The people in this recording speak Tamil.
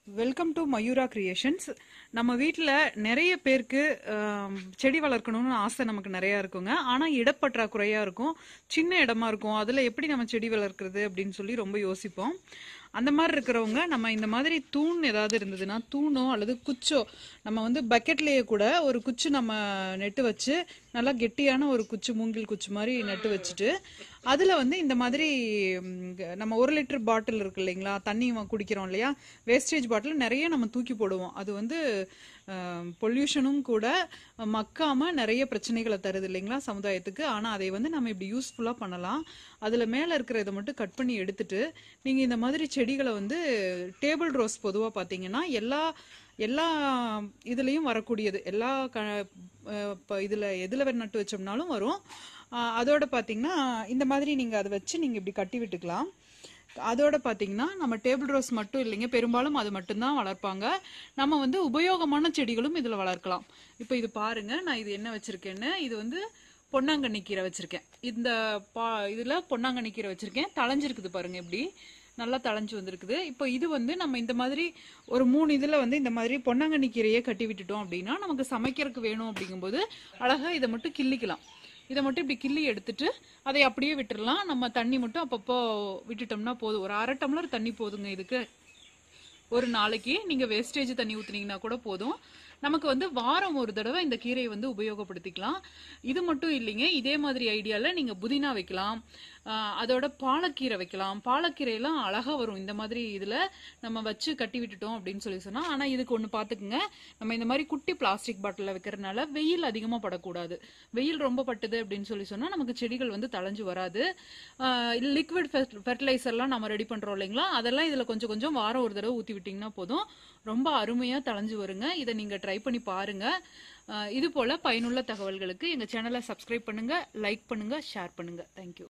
வெல்கம் டு மயூரா கிரியேஷன்ஸ் நம்ம வீட்டில் நிறைய பேருக்கு ஆம், செடி வளர்க்கணும்னு ஆசை நமக்கு நிறையா இருக்குங்க ஆனால் இடப்பற்றாக்குறையா இருக்கும் சின்ன இடமா இருக்கும் அதில் எப்படி நம்ம செடி வளர்க்குறது அப்படின்னு சொல்லி ரொம்ப யோசிப்போம் அந்த மாதிரி இருக்கிறவங்க நம்ம இந்த மாதிரி தூண் ஏதாவது இருந்ததுன்னா தூணோ அல்லது குச்சோ நம்ம வந்து பக்கெட்லேயே கூட ஒரு குச்சு நம்ம நெட்டு வச்சு நல்லா கெட்டியான ஒரு குச்சு மூங்கில் குச்சு மாதிரி நட்டு வச்சுட்டு அதில் வந்து இந்த மாதிரி ம், நம்ம ஒரு லிட்டர் பாட்டில் இருக்கு இல்லைங்களா தண்ணி வ- குடிக்கிறோம் இல்லையா வேஸ்டேஜ் பாட்டில் நிறைய நம்ம தூக்கி போடுவோம் அது வந்து பொல்யூஷனும் கூட மக்காம நிறைய பிரச்சனைகளை தருது இல்லைங்களா சமுதாயத்துக்கு ஆனால் அதை வந்து நம்ம இப்படி யூஸ்ஃபுல்லாக பண்ணலாம் அதில் மேலே இருக்கிற இதை மட்டும் கட் பண்ணி எடுத்துட்டு நீங்கள் இந்த மாதிரி செடிகளை வந்து டேபிள் ரோஸ் பொதுவாக பார்த்தீங்கன்னா எல்லா எல்லா இதுலேயும் வரக்கூடியது எல்லா க இப்போ இதில் எதில் நட்டு வச்சோம்னாலும் வரும் ஆஹ் அதோட பார்த்தீங்கன்னா இந்த மாதிரி நீங்கள் அதை வச்சு நீங்கள் இப்படி கட்டி விட்டுக்கலாம் அதோட பார்த்தீங்கன்னா நம்ம டேபிள் ரோஸ் மட்டும் இல்லைங்க பெரும்பாலும் அது மட்டும்தான் வளர்ப்பாங்க நம்ம வந்து உபயோகமான செடிகளும் இதில் வளர்க்கலாம் இப்போ இது பாருங்க நான் இது என்ன வச்சிருக்கேன்னு இது வந்து பொன்னாங்கண்ணி கீரை வச்சிருக்கேன் இந்த பா இதில் பொன்னாங்கண்ணி கீரை வச்சிருக்கேன் தளைஞ்சிருக்குது பாருங்க இப்படி நல்லா தளைஞ்சு வந்திருக்குது இப்போ இது வந்து நம்ம இந்த மாதிரி ஒரு மூணு இதில் வந்து இந்த மாதிரி பொன்னாங்கண்ணி கீரையே கட்டி விட்டுட்டோம் அப்படின்னா நமக்கு சமைக்கிறதுக்கு வேணும் அப்படிங்கும்போது அழகா இதை மட்டும் கிள்ளிக்கலாம் இதை மட்டும் இப்படி கிள்ளி எடுத்துட்டு அதை அப்படியே விட்டுறலாம் நம்ம தண்ணி மட்டும் அப்பப்போ விட்டுட்டோம்னா போதும் ஒரு அரை டம்ளர் தண்ணி போதுங்க இதுக்கு ஒரு நாளைக்கு நீங்க வேஸ்டேஜ் தண்ணி ஊத்துனீங்கன்னா கூட போதும் நமக்கு வந்து வாரம் ஒரு தடவை இந்த கீரையை வந்து உபயோகப்படுத்திக்கலாம் இது மட்டும் இல்லைங்க இதே மாதிரி ஐடியால நீங்க புதினா வைக்கலாம் ஆஹ் அதோட பாலக்கீரை வைக்கலாம் பாலக்கீரையெல்லாம் அழகா வரும் இந்த மாதிரி இதுல நம்ம வச்சு கட்டி விட்டுட்டோம் அப்படின்னு சொல்லி சொன்னா ஆனா இதுக்கு ஒண்ணு பாத்துக்குங்க நம்ம இந்த மாதிரி குட்டி பிளாஸ்டிக் பாட்டில வைக்கிறதுனால வெயில் அதிகமா படக்கூடாது வெயில் ரொம்ப பட்டுது அப்படின்னு சொல்லி சொன்னா நமக்கு செடிகள் வந்து தளைஞ்சு வராது லிக்விட் ஃபெர்டிலைசர்லாம் நம்ம ரெடி பண்றோம் இல்லைங்களா அதெல்லாம் இதுல கொஞ்சம் கொஞ்சம் வாரம் ஒரு தடவை ஊத்தி விட்டீங்கன்னா போதும் ரொம்ப அருமையா தளைஞ்சு வருங்க இதை நீங்க ட்ரை பண்ணி பாருங்க ஆஹ் இது போல பயனுள்ள தகவல்களுக்கு எங்க சேனலை சப்ஸ்கிரைப் பண்ணுங்க லைக் பண்ணுங்க ஷேர் பண்ணுங்க தேங்க்யூ